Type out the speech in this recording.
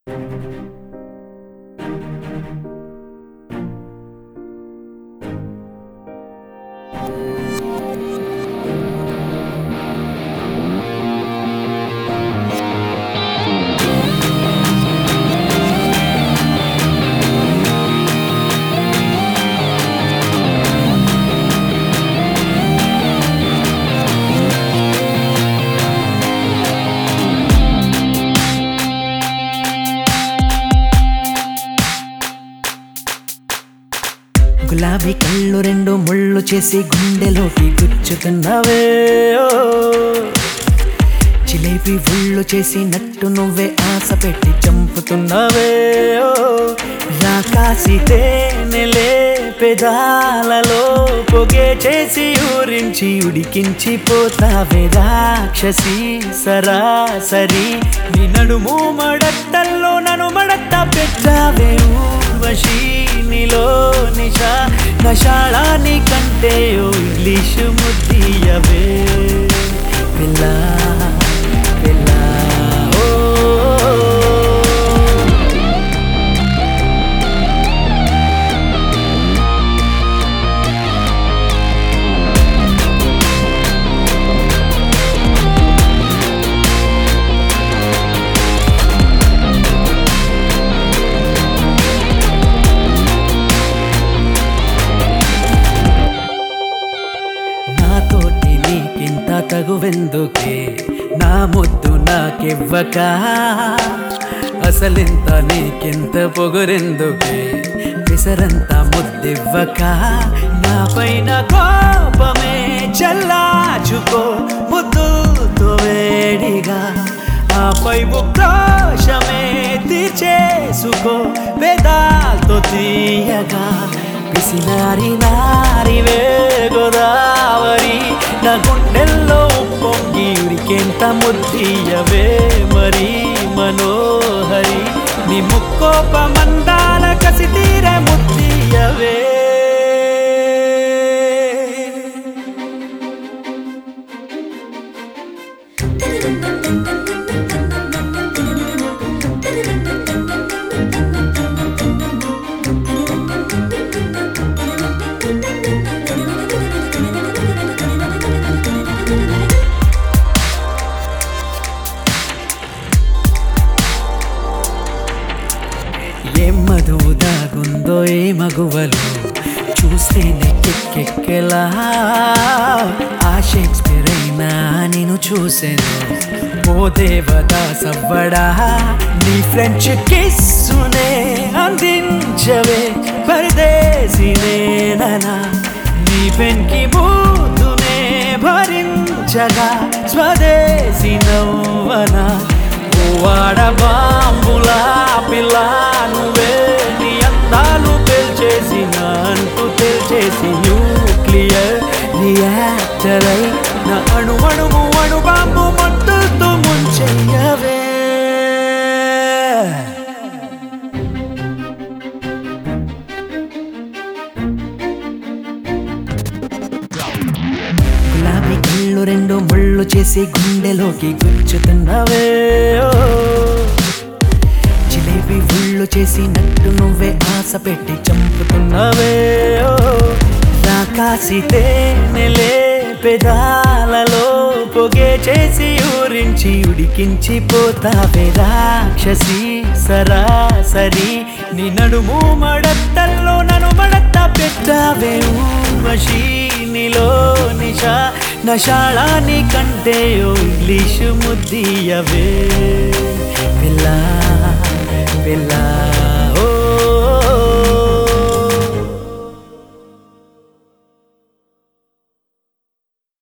గులాబీ కళ్ళు రెండు ముళ్ళు చేసి గుండెలోకి గుచ్చుతున్నవే ఓ. జిలేబీ ఒళ్ళు చేసి నట్టు నువ్వే ఆశ పెట్టి చంపుతున్నవే ఓ. రాకాసి తేనెలే పెదాలలో పొగే చేసి ఊరించి ఉడికించి పోతావే రాక్షసి సరాసరి నీ నడుము మడట్టల్లో నన్ను మడట్ట పెట్టావే ఊర్వశి నీలో నిషా నషాళాని కంటే ఓ ఇంగ్లీషు ముద్దియవే పిల్ల పిల్ల ఓ నాతోటి నీకింత తగువెందుకే నా ముద్దు నాకివ్వక అసలింత నీకింత పొగురెందుకే పిసరంత ముద్దివ్వక నా పైన కోపమే చల్లాచుకో ముద్దుతో వేడిగా ఆపై ఉక్రోషమే తీర్చేసుకో వేదాలతో తీయగా పిసినారి నారివే గోదావరి నా గుండెల్లో పొంగి ఉరికెంత ముద్దియవే మరి మనోహరి నీ ముక్కోప మందాల కసి తీరే ముద్దియవే ఏం మధువు దాగుందో ఏ మగువలు చూస్తేనే కెక్కెక్కెలా ఆ షేక్స్పియర్ అయినా నేను చూసాను ఓ దేవదా సవ్వడా నీ ఫ్రెంచ్ కిస్సునే అందించవే పరదేశినేనా నీ పెన్కి బూతునే భరించగా స్వదేశీ నవ్వనా వాడ బాంబులా పిల్ల నువ్వే నీ అందాలు పెల్చేసిన అంటూ తెల్చేసి న్యూక్లియర్ రియాక్టర్ అయి నా అణు అణువు అణు బాంబు మొత్తుతో ముంచెయ్యవే గులాబీ కళ్ళు రెండు ముళ్ళు చేసి గుండెలోకి గుచ్చుతున్నవే ఓ. జిలేబీ ఒళ్ళు చేసి నట్టు నువ్వే ఆశ పెట్టి చంపుతున్నవే ఓ. రాకాసి తేనెలే పెదాలలో పొగే చేసి ఊరించి ఉడికించి పోతావే రాక్షసి సరాసరి నీ నడుము మడట్టల్లో నన్ను మడట్ట పెట్టావే ఊర్వశి నీలో నిషా నషాళాని కంటే ఓ ఇంగ్లీషు ముద్దియవే పిల్ల పిల్ల